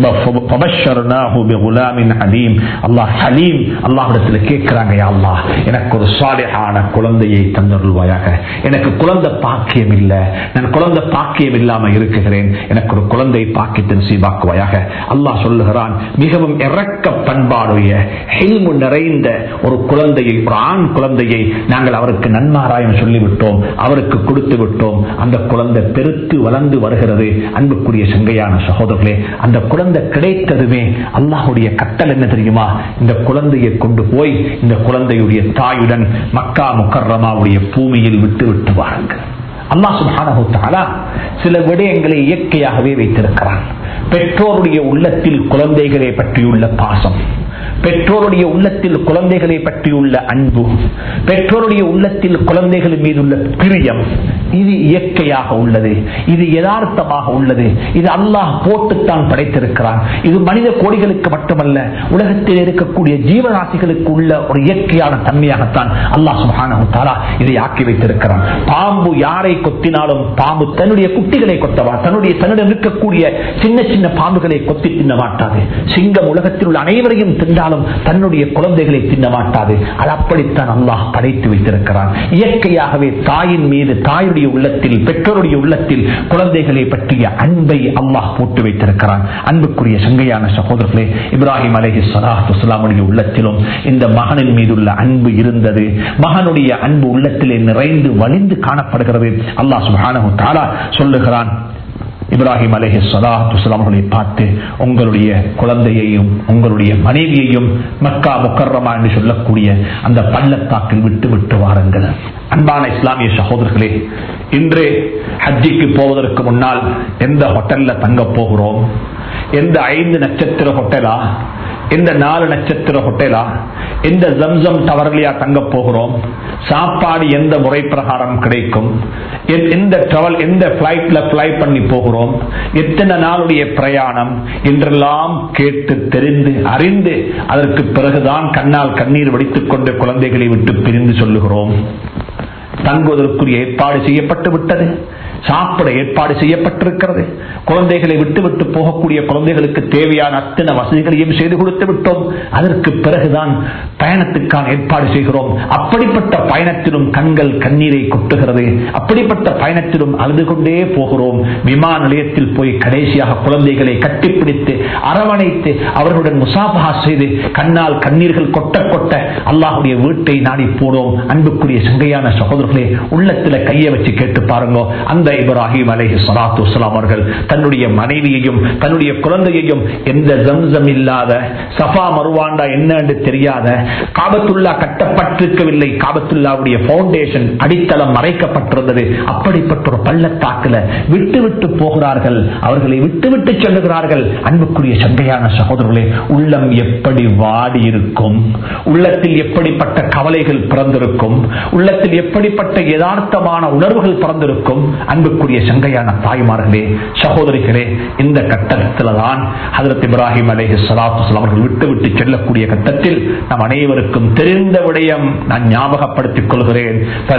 فبشرناه بغلام حليم الله حليم அல்லாஹ்விடத்தில் கேட்கிறாங்க யா அல்லாஹ் எனக்கு ஒரு சாலிஹான குழந்தையை தந்தருள்வாயாக எனக்கு குழந்தை பாக்கியம் இல்லை நான் குழந்தை பாக்கியம் இல்லாம இருக்குகிறேன் எனக்கு ஒரு குழந்தை பாக்கியத்தை நசீபாக்குவாயாக அல்லாஹ் சொல்லுகிறான் மிகவும் இறக்க பண்பாடுடைய ஹெல்மு நிறைந்த ஒரு குழந்தையை ஒரு ஆண் குழந்தையை நாங்கள் அவருக்கு நன்மாராயம் சொல்லிவிட்டோம் அவருக்கு கொடுத்து விட்டோம் அந்த குழந்தை பெருத்து வளர்ந்து வருகிறது அன்புக்குரிய சங்கையான சகோதரர்களே அந்த குழந்தை கிடைத்ததுமே அல்லாஹுடைய கட்டல் என்ன தெரியுமா இந்த குழந்தையை கொண்டு போய் இந்த குழந்தையுடைய தாயுடன் மக்கா முக்கர்ரமாவுடைய பூமியில் விட்டு விட்டு வாருங்கள் அல்லாஹ் சுப்ஹானஹு தஆலா சில விடயங்களை இயற்கையாகவே வைத்திருக்கிறான் பெற்றோருடைய உள்ளத்தில் குழந்தைகளை பற்றியுள்ள பாசம் பெற்றோருடைய உள்ளத்தில் குழந்தைகளை பற்றியுள்ள அன்பு பெற்றோருடைய உள்ளத்தில் குழந்தைகள் மீதுள்ள பிரியம் இது இயற்கையாக உள்ளது இது யதார்த்தமாக உள்ளது இது அல்லாஹ் போட்டுத்தான் படைத்திருக்கிறான் இது மனித கோடிகளுக்கு மட்டுமல்ல உலகத்தில் இருக்கக்கூடிய ஜீவராசிகளுக்கு உள்ள ஒரு இயற்கையான தன்மையாகத்தான் அல்லாஹ் சுப்ஹானஹு தஆலா இதை ஆக்கி வைத்திருக்கிறான் பாம்பு யாரை கொத்தினாலும் பாம்பு தன்னுடைய குட்டிகளை கொத்தவா தன்னுடைய தன்னிடம் இருக்கக்கூடிய சின்ன சின்ன பாம்புகளை கொத்தி தின்ன மாட்டாது சிங்கம் உலகத்தில் உள்ள அனைவரையும் தின்றாலும் தன்னுடைய குழந்தைகளை தின்ன மாட்டாது அது அப்படித்தான் அல்லாஹ் படைத்து வைத்திருக்கிறான் இயற்கையாகவே தாயின் மீது தாயுடைய உள்ளத்தில் பெற்றோருடைய உள்ளத்தில் குழந்தைகளை பற்றிய அன்பை அல்லாஹ் போட்டு வைத்திருக்கிறான் அன்புக்குரிய சங்கையான சகோதரர்களே இப்ராஹிம் அலஹி சலாத்துலாமுடைய உள்ளத்திலும் இந்த மகனின் மீதுள்ள அன்பு இருந்தது மகனுடைய அன்பு உள்ளத்திலே நிறைந்து வலிந்து காணப்படுகிறது அல்லாஹ் சுபானு தாலா சொல்லுகிறான் இப்ராஹிம் அலஹி சலாத்துலாமர்களை பார்த்து உங்களுடைய குழந்தையையும் உங்களுடைய மனைவியையும் மக்கா முக்கர்ரமா என்று சொல்லக்கூடிய அந்த பள்ளத்தாக்கில் விட்டு விட்டு வாருங்கள் அன்பான இஸ்லாமிய சகோதரர்களே இன்று ஹஜ்ஜிக்கு போவதற்கு முன்னால் எந்த ஹோட்டல்ல தங்க போகிறோம் எந்த ஐந்து நட்சத்திர ஹோட்டலா எந்த நாலு நட்சத்திர ஹோட்டலா எந்த ஜம்சம் டவர்லையா தங்க போகிறோம் சாப்பாடு எந்த முறை பிரகாரம் கிடைக்கும் எந்த டிராவல் எந்த பிளைட்ல பிளை பண்ணி போகிறோம் எத்தனை நாளுடைய பிரயாணம் என்றெல்லாம் கேட்டு தெரிந்து அறிந்து அதற்கு பிறகுதான் கண்ணால் கண்ணீர் வடித்துக் கொண்ட குழந்தைகளை விட்டு பிரிந்து சொல்லுகிறோம் தங்குவதற்குரிய ஏற்பாடு செய்யப்பட்டு விட்டது சாப்பிட ஏற்பாடு செய்யப்பட்டிருக்கிறது குழந்தைகளை விட்டு விட்டு போகக்கூடிய குழந்தைகளுக்கு தேவையான அத்தனை வசதிகளையும் செய்து கொடுத்து விட்டோம் அதற்கு பிறகுதான் பயணத்துக்கான ஏற்பாடு செய்கிறோம் அப்படிப்பட்ட பயணத்திலும் கண்கள் கண்ணீரை கொட்டுகிறது அப்படிப்பட்ட பயணத்திலும் அழுது கொண்டே போகிறோம் விமான நிலையத்தில் போய் கடைசியாக குழந்தைகளை கட்டிப்பிடித்து அரவணைத்து அவர்களுடன் முசாபகா செய்து கண்ணால் கண்ணீர்கள் கொட்ட கொட்ட அல்லாஹுடைய வீட்டை நாடி போனோம் அன்புக்குரிய சங்கையான சகோதரர்களே உள்ளத்துல கையை வச்சு கேட்டு பாருங்க அந்த இப்ராஹிம் அலேஹி சலாத்து வலாம் அவர்கள் தன்னுடைய மனைவியையும் தன்னுடைய குழந்தையையும் எந்த ஜம்சம் இல்லாத சஃபா மருவாண்டா என்னன்னு தெரியாத காபத்துல்லா கட்டப்பட்டிருக்கவில்லை காபத்துல்லாவுடைய பவுண்டேஷன் அடித்தளம் மறைக்கப்பட்டிருந்தது அப்படிப்பட்ட ஒரு பள்ளத்தாக்குல விட்டு விட்டு போகிறார்கள் அவர்களை விட்டு விட்டு செல்லுகிறார்கள் அன்புக்குரிய சந்தையான சகோதரர்களே உள்ளம் எப்படி வாடி இருக்கும் உள்ளத்தில் எப்படிப்பட்ட கவலைகள் பிறந்திருக்கும் உள்ளத்தில் எப்படிப்பட்ட யதார்த்தமான உணர்வுகள் பிறந்திருக்கும் அன்புக்குரிய சங்கையான தாய்மார்களே சகோதரிகளே இந்த கட்டத்தில் தான் ஹதரத் இப்ராஹிம் அலேஹி சலாத்து அவர்கள் விட்டு விட்டு செல்லக்கூடிய கட்டத்தில் நம் அனைவருக்கும் தெரிந்த விடயம் நான் ஞாபகப்படுத்திக் கொள்கிறேன்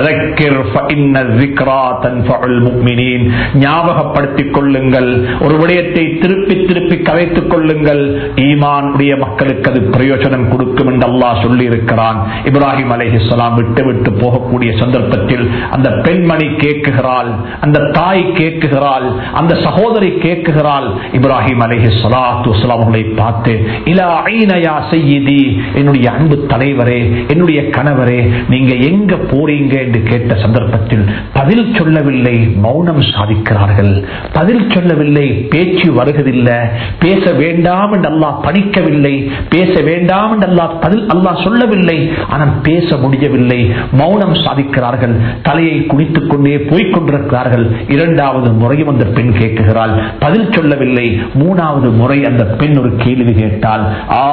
ஞாபகப்படுத்திக் கொள்ளுங்கள் ஒரு விடயத்தை திருப்பி திருப்பி கதைத்துக் கொள்ளுங்கள் ஈமான் உடைய மக்களுக்கு அது பிரயோஜனம் கொடுக்கும் என்று அல்லாஹ் சொல்லி இருக்கிறான் இப்ராஹிம் அலேஹி சலாம் விட்டு விட்டு போகக்கூடிய சந்தர்ப்பத்தில் அந்த பெண்மணி கேட்குகிறாள் அந்த அந்த தாய் கேட்குகிறாள் அந்த சகோதரி கேட்குகிறாள் இப்ராஹிம் அலைஹி ஸலாத்து வஸலாம் அவர்களை பார்த்து இலா ஐனயா சையீதி என்னுடைய அன்பு தலைவரே என்னுடைய கணவரே நீங்க எங்க போறீங்க என்று கேட்ட சந்தர்ப்பத்தில் பதில் சொல்லவில்லை மௌனம் சாதிக்கிறார்கள் பதில் சொல்லவில்லை பேச்சு வருவதில்லை பேச வேண்டாம் என்று அல்லாஹ் பணிக்கவில்லை பேச வேண்டாம் என்று அல்லாஹ் பதில் அல்லாஹ் சொல்லவில்லை ஆனால் பேச முடியவில்லை மௌனம் சாதிக்கிறார்கள் தலையை குனித்துக் கொண்டே போய்க் கொண்டிருக்கிறார்கள் இரண்டாவது முறையும் அந்த பெண் கேட்குகிறாள் பதில் சொல்லவில்லை மூணாவது முறை அந்த பெண் ஒரு கேள்வி கேட்டால்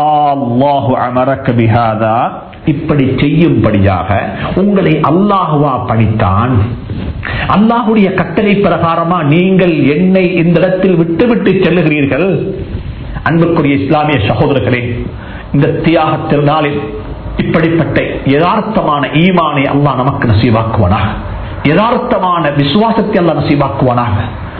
ஆல்லாஹு அமரக்க பிஹாதா இப்படி செய்யும்படியாக உங்களை அல்லாஹுவா பணித்தான் அல்லாஹுடைய கட்டளை பிரகாரமா நீங்கள் என்னை இந்த இடத்தில் விட்டுவிட்டு செல்லுகிறீர்கள் அன்புக்குரிய இஸ்லாமிய சகோதரர்களே இந்த தியாக திருநாளில் இப்படிப்பட்ட யதார்த்தமான ஈமானை அல்லாஹ் நமக்கு நசீவாக்குவனா யதார்த்தமான விசுவாசத்தை அல்லாஹ் நசீவாக்குவனாக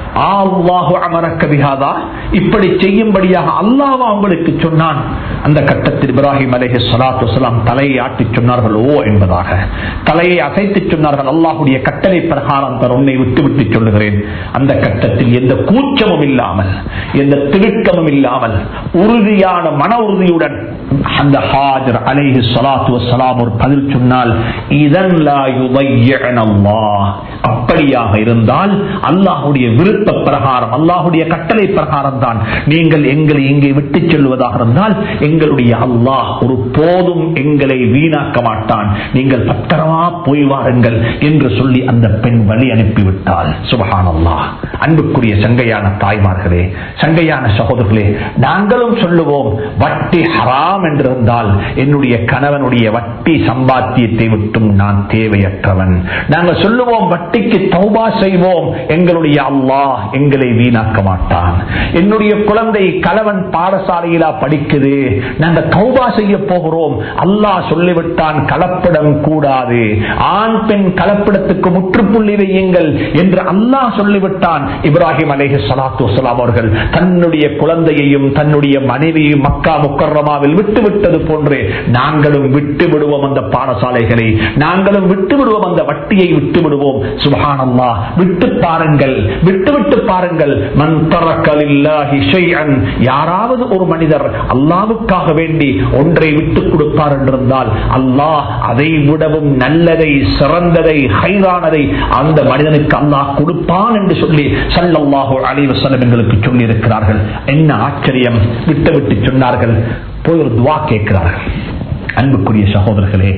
அல்லாஹு அமரக்க பிஹாதா இப்படி செய்யும்படியாக அல்லாஹ் உங்களுக்கு சொன்னான் அந்த கட்டத்தில் இப்ராஹிம் அலேஹி சலாத்து வசலாம் தலையை ஆட்டி சொன்னார்கள் ஓ என்பதாக தலையை அசைத்து சொன்னார்கள் அல்லாஹுடைய கட்டளை பிரகாரம் தர் உன்னை விட்டு விட்டு சொல்லுகிறேன் அந்த கட்டத்தில் எந்த கூச்சமும் இல்லாமல் எந்த திடுக்கமும் இல்லாமல் உறுதியான மன உறுதியுடன் அந்த ஹாஜர் அலைஹி சலாத்து வசலாம் ஒரு பதில் சொன்னால் இதன் லா யுதைய்யன அல்லாஹ். அப்படியாக இருந்தால் அல்லாஹுடைய விருப்ப பிரகாரம் அல்லாஹுடைய கட்டளை பிரகாரம் தான் நீங்கள் எங்களை இங்கே விட்டு செல்வதாக இருந்தால் எங்களுடைய அல்லாஹ் ஒரு போதும் எங்களை வீணாக்க மாட்டான் நீங்கள் பத்திரமா போய் வாருங்கள் என்று சொல்லி அந்த பெண் வழி அனுப்பிவிட்டாள் சுபஹான் அல்லாஹ் அன்புக்குரிய சங்கையான தாய்மார்களே சங்கையான சகோதரர்களே நாங்களும் சொல்லுவோம் வட்டி ஹராம் என்றிருந்தால் என்னுடைய கணவனுடைய வட்டி சம்பாத்தியத்தை விட்டும் நான் தேவையற்றவன் நாங்கள் சொல்லுவோம் வட்டிக்கு தௌபா செய்வோம் எங்களுடைய அல்லாஹ் எங்களை வீணாக்க மாட்டான் என்னுடைய குழந்தை கலவன் பாடசாலையிலா படிக்குது நாங்க தௌபா செய்ய போகிறோம் அல்லாஹ் சொல்லிவிட்டான் கலப்படம் கூடாது ஆண் பெண் கலப்படத்துக்கு முற்றுப்புள்ளி வையுங்கள் என்று அல்லாஹ் சொல்லிவிட்டான் இப்ராஹிம் அலேஹி சலாத்து வசலாம் அவர்கள் தன்னுடைய குழந்தையையும் தன்னுடைய மனைவியையும் மக்கா முக்கரமாவில் விட்டு விட்டது போன்று நாங்களும் விட்டு விடுவோம் அந்த பாடசாலைகளை நாங்களும் விட்டு விடுவோம் அந்த வட்டியை விட்டு விடுவோம் சுபஹானல்லா விட்டு பாருங்கள் விட்டு விட்டு பாருங்கள் மன் தரக்கலில்லாஹி ஷைஅன் யாராவது ஒரு மனிதர் அல்லாஹ்வுக்காக வேண்டி ஒன்றை விட்டு கொடுப்பார் என்றிருந்தால் அல்லாஹ் அதை விடவும் நல்லதை சிறந்ததை ஹைரானதை அந்த மனிதனுக்கு அல்லாஹ் கொடுப்பான் என்று சொல்லி சல்லல்லாஹு அலைஹி வஸல்லம் எங்களுக்கு சொல்லி இருக்கிறார்கள் என்ன ஆச்சரியம் விட்டு விட்டு சொன்னார்கள் போய் ஒரு துவா கேட்கிறார்கள் அன்புக்குரிய சகோதரர்களே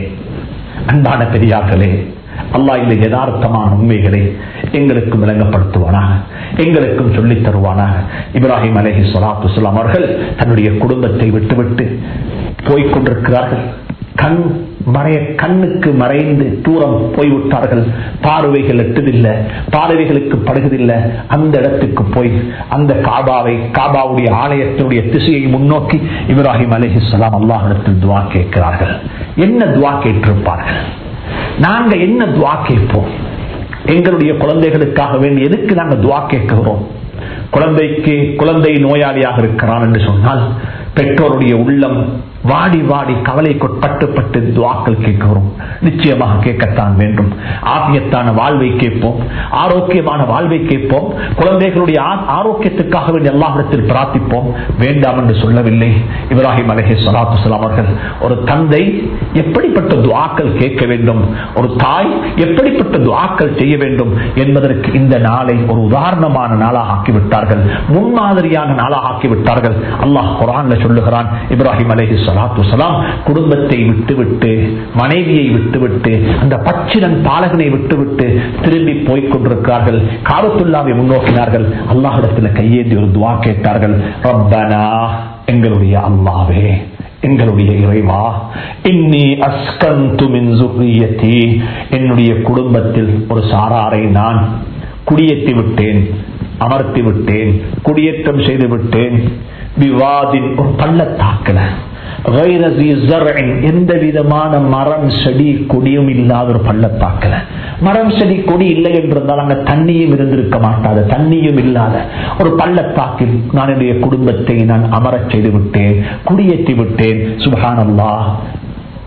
அன்பான பெரியார்களே அல்லாஹ் இந்த யதார்த்தமான உண்மைகளை எங்களுக்கும் விளங்கப்படுத்துவானாக எங்களுக்கும் சொல்லித் தருவானாக இப்ராஹிம் அலஹி சலாத்து சொல்லாம் அவர்கள் தன்னுடைய குடும்பத்தை விட்டுவிட்டு போய்க் கொண்டிருக்கிறார்கள் கண் மறைய கண்ணுக்கு மறைந்து தூரம் போய்விட்டார்கள் பார்வைகள் எட்டதில்லை பார்வைகளுக்கு படுவதில்லை அந்த இடத்துக்கு போய் அந்த காபாவை காபாவுடைய ஆலயத்தினுடைய திசையை முன்னோக்கி இப்ராஹிம் அலஹி சலாம் அல்லாஹிடத்தில் துவா கேட்கிறார்கள் என்ன துவா கேட்டிருப்பார்கள் நாங்க என்ன துவா கேட்போம் எங்களுடைய குழந்தைகளுக்காக வேண்டி எதுக்கு நாங்க துவா கேட்கிறோம் குழந்தைக்கு குழந்தை நோயாளியாக இருக்கிறான் என்று சொன்னால் பெற்றோருடைய உள்ளம் வாடி வாடி கவலை பட்டு பட்டு துவாக்கள் கேட்கிறோம் நிச்சயமாக கேட்கத்தான் வேண்டும் ஆபியத்தான வாழ்வை கேட்போம் ஆரோக்கியமான வாழ்வை கேட்போம் குழந்தைகளுடைய ஆ- ஆரோக்கியத்துக்காக வேண்டிய எல்லாவிடத்தில் பிரார்த்திப்போம் வேண்டாம் என்று சொல்லவில்லை இப்ராஹிம் அலஹி சலாத்து வஸலாம் அவர்கள் ஒரு தந்தை எப்படிப்பட்ட துவாக்கள் கேட்க வேண்டும் ஒரு தாய் எப்படிப்பட்ட துவாக்கள் செய்ய வேண்டும் என்பதற்கு இந்த நாளை ஒரு உதாரணமான நாளாக ஆக்கிவிட்டார்கள் முன்மாதிரியான நாளாக ஆக்கிவிட்டார்கள் அல்லாஹ் குரான்ல சொல்லுகிறான் இப்ராஹிம் அலைஹி ஸலாத்து வஸலாம் குடும்பத்தை விட்டுவிட்டு மனைவியை விட்டுவிட்டு அந்த பச்சிலன் பாலகனை விட்டுவிட்டு திரும்பி போய்க் கொண்டிருக்கிறார்கள் காபத்துல்லாவை முன்னோக்கினார்கள் அல்லாஹிடத்தில் கையேந்தி ஒரு துவா கேட்டார்கள் ரப்பனா எங்களுடைய அல்லாவே எங்களுடைய இறைவா இன்னி அஸ்கந்து மின் ஸுர்ரியத்தி என்னுடைய குடும்பத்தில் ஒரு சாராரை நான் குடியேற்றி விட்டேன் அமர்த்தி விட்டேன் குடியேற்றம் செய்து விட்டேன் விவாதின் ஒரு பள்ளத்தாக்கல غير ذي زرع எந்த விதமான மரம் செடி கொடியும் இல்லாத ஒரு பள்ளத்தாக்கல மரம் செடி கொடி இல்லை என்றிருந்தால் அங்க தண்ணியும் இருந்திருக்க மாட்டாது தண்ணியும் இல்லாத ஒரு பள்ளத்தாக்கில் நான் என்னுடைய குடும்பத்தை நான் அமரச் செய்து விட்டேன் குடியேற்றி விட்டேன் சுபஹானல்லாஹ்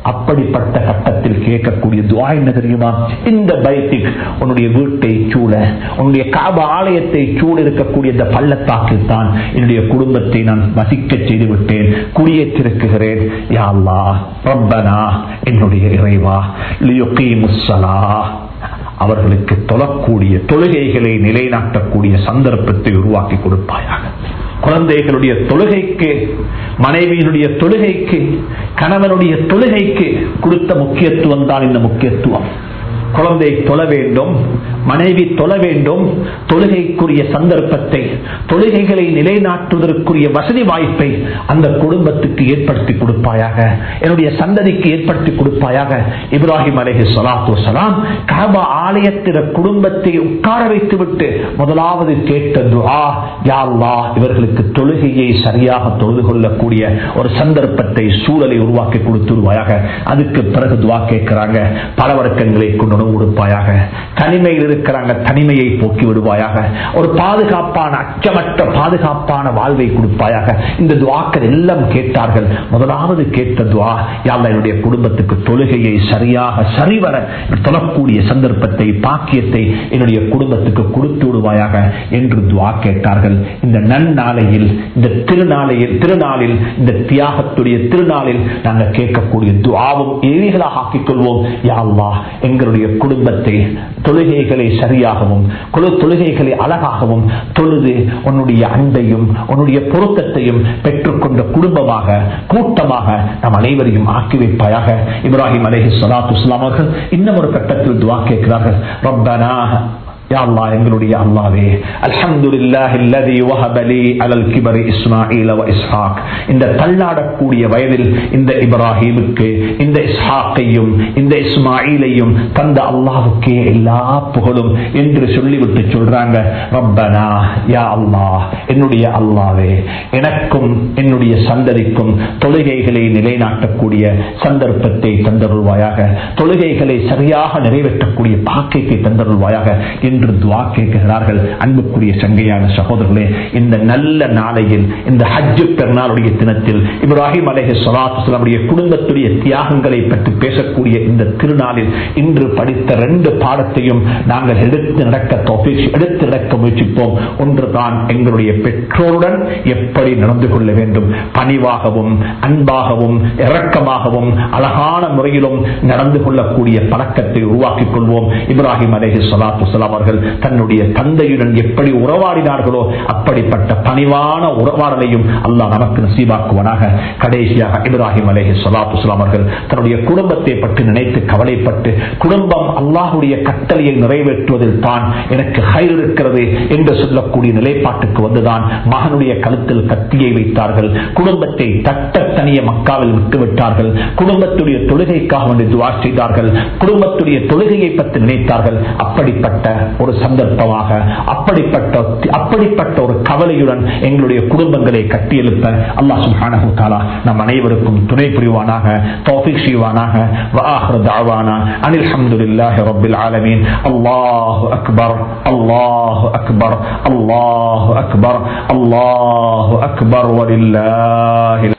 அப்படிப்பட்ட கட்டத்தில் கேட்கக்கூடிய துவா என்ன தெரியுமா இந்த பைத்திக் உன்னுடைய வீட்டை சூழ உன்னுடைய காப ஆலயத்தை சூழ இருக்கக்கூடிய இந்த பள்ளத்தாக்கில் தான் என்னுடைய குடும்பத்தை நான் வசிக்க செய்து விட்டேன் குடியேற்றிருக்கிறேன் யா அல்லாஹ் ரப்பனா என்னுடைய இறைவா லியுகீமுஸ்ஸலா அவர்களுக்கு தொழக்கூடிய தொழுகைகளை நிலைநாட்டக்கூடிய சந்தர்ப்பத்தை உருவாக்கி கொடுப்பாயாக குழந்தைகளுடைய தொழுகைக்கு மனைவியினுடைய தொழுகைக்கு கணவனுடைய தொழுகைக்கு கொடுத்த முக்கியத்துவம் தான் இந்த முக்கியத்துவம் குழந்தை தொழ வேண்டும் மனைவி தொழ வேண்டும் தொழுகைக்குரிய சந்தர்ப்பத்தை தொழுகைகளை நிலைநாட்டுவதற்குரிய வசதி வாய்ப்பை அந்த குடும்பத்துக்கு ஏற்படுத்தி கொடுப்பாயாக என்னுடைய சந்ததிக்கு ஏற்படுத்தி கொடுப்பாயாக இப்ராஹிம் அலஹி சலாத்து சலாம் காபா ஆலயத்திற குடும்பத்தை உட்கார வைத்து விட்டு முதலாவது கேட்ட துஆ யா அல்லாஹ் இவர்களுக்கு தொழுகையை சரியாக தொழுது கொள்ளக்கூடிய ஒரு சந்தர்ப்பத்தை சூழலை உருவாக்கி கொடுத்துருவாயாக அதுக்கு பிறகு துவா கேட்கிறாங்க பலவர்க்கங்களை கொண்டு உணவு கொடுப்பாயாக தனிமையில் இருக்கிறாங்க தனிமையை போக்கி விடுவாயாக ஒரு பாதுகாப்பான அச்சமற்ற பாதுகாப்பான வாழ்வை கொடுப்பாயாக இந்த துவாக்கள் எல்லாம் கேட்டார்கள் முதலாவது கேட்ட துவா யாழ்லா என்னுடைய குடும்பத்துக்கு தொழுகையை சரியாக சரிவர தொழக்கூடிய சந்தர்ப்பத்தை பாக்கியத்தை என்னுடைய குடும்பத்துக்கு கொடுத்து விடுவாயாக என்று துவா கேட்டார்கள் இந்த நன்னாளையில் இந்த திருநாளையில் திருநாளில் இந்த தியாகத்துடைய திருநாளில் நாங்கள் கேட்கக்கூடிய துவாவும் எளிகளாக ஆக்கிக் கொள்வோம் யாழ்லா எங்களுடைய குடும்பத்தை தொழுகைகளை சரியாகவும் குழு தொழுகைகளை அழகாகவும் தொழுது உன்னுடைய அன்பையும் உன்னுடைய பொருத்தத்தையும் பெற்றுக்கொண்ட குடும்பமாக கூட்டமாக நம் அனைவரையும் ஆக்கி வைப்பாயாக இப்ராஹிம் அலேஹி சலாத்து இஸ்லாம் அவர்கள் இன்னும் ஒரு கட்டத்தில் துவா கேட்கிறார்கள் ரப்பனா யா அல்லாஹ் எங்களுடைய அல்லாவே அல்ஹம்துலில்லாஹி அல்லதி வஹப லி அலல் கிபரி இஸ்மாஈல வ இஸ்ஹாக் இந்த தள்ளாடக்கூடிய வயதில் இந்த இப்ராஹிமுக்கு இந்த இஸ்ஹாக்கையும் இந்த இஸ்மாயிலையும் தந்த அல்லாஹ்வுக்கே எல்லா புகழும் என்று சொல்லிவிட்டு சொல்றாங்க ரப்பனா யா அல்லாஹ் என்னுடைய அல்லாவே எனக்கும் என்னுடைய சந்ததிக்கும் தொழுகைகளை நிலைநாட்டக்கூடிய சந்தர்ப்பத்தை தந்தருள்வாயாக தொழுகைகளை சரியாக நிறைவேற்றக்கூடிய பாக்கியத்தை தந்தருள்வாயாக என்று துவா கேட்கிறார்கள் அன்புக்குரிய சங்கையான சகோதரர்களே இந்த நல்ல நாளையில் இந்த ஹஜ்ஜு பெருநாளுடைய தினத்தில் இப்ராஹிம் அலேஹி சொலாத்துடைய குடும்பத்துடைய தியாகங்களை பற்றி பேசக்கூடிய இந்த திருநாளில் இன்று படித்த ரெண்டு பாடத்தையும் நாங்கள் எடுத்து நடக்க தோப்பிச்சு எடுத்து நடக்க முயற்சிப்போம் ஒன்றுதான் எங்களுடைய பெற்றோருடன் எப்படி நடந்து கொள்ள வேண்டும் பணிவாகவும் அன்பாகவும் இரக்கமாகவும் அழகான முறையிலும் நடந்து கொள்ளக்கூடிய பழக்கத்தை உருவாக்கிக் கொள்வோம் இப்ராஹிம் அலேஹி சொலாத்து அவர்கள் தன்னுடைய தந்தையுடன் எப்படி உறவாடினார்களோ அப்படிப்பட்ட பணிவான உறவாடலையும் அல்லாஹ் நமக்கு நசீபாக்குவனாக கடைசியாக இப்ராஹிம் அலேஹி சொலாத்து அவர்கள் தன்னுடைய குடும்பத்தை பற்றி நினைத்து கவலைப்பட்டு குடும்பம் அல்லாஹுடைய கட்டளையை நிறைவேற்றுவதில் தான் எனக்கு ஹைர் இருக்கிறது என்று சொல்லக்கூடிய நிலைப்பாட்டுக்கு வந்துதான் மகனுடைய கழுத்தில் கத்தியை வைத்தார்கள் குடும்பத்தை தட்ட தனிய மக்காவில் விட்டுவிட்டார்கள் குடும்பத்துடைய தொழுகைக்காக வந்து துவா செய்தார்கள் குடும்பத்துடைய தொழுகையை பற்றி நினைத்தார்கள் அப்படிப்பட்ட ஒரு சந்தர்ப்பமாக அப்படிப்பட்ட அப்படிப்பட்ட ஒரு கவலையுடன் எங்களுடைய குடும்பங்களை கட்டியெழுப்ப அல்லாஹ் சுப்ஹானஹு தஆலா நம் அனைவருக்கும் துணை புரிவானாக தௌஃபீக் செய்வானாக வஆஹிரு தஅவானா அனில் ஹம்துலில்லாஹி ரப்பில் ஆலமீன் அல்லாஹு அக்பர் அல்லாஹு அக்பர் அல்லாஹு அக்பர் அல்லாஹு அக்பர் வலில்லாஹி